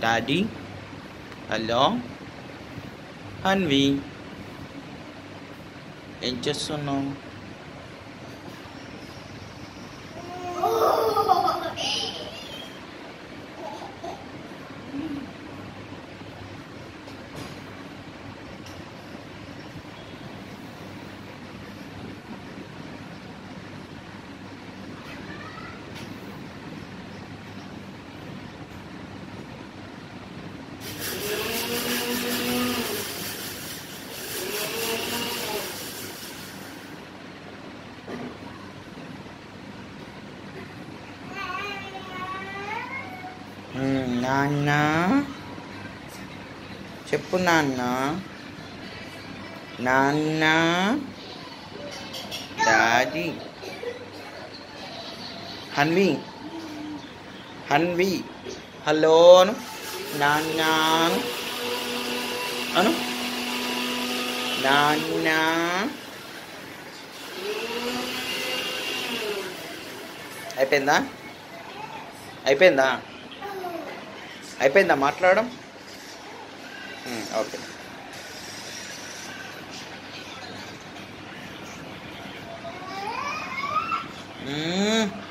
Daddy hello Hanvi ఏం చేస్తున్నావు మ్మ్, నాన్న చెప్పు నాన్న నాన్న డాడీ హన్వి హన్వి హలో అను నాన్న అను. అను నాన్న అయిపోయిందా అయిపోయిందా అయిపోయిందా మాట్లాడడం ఉమ్, ఓకే మ్మ్.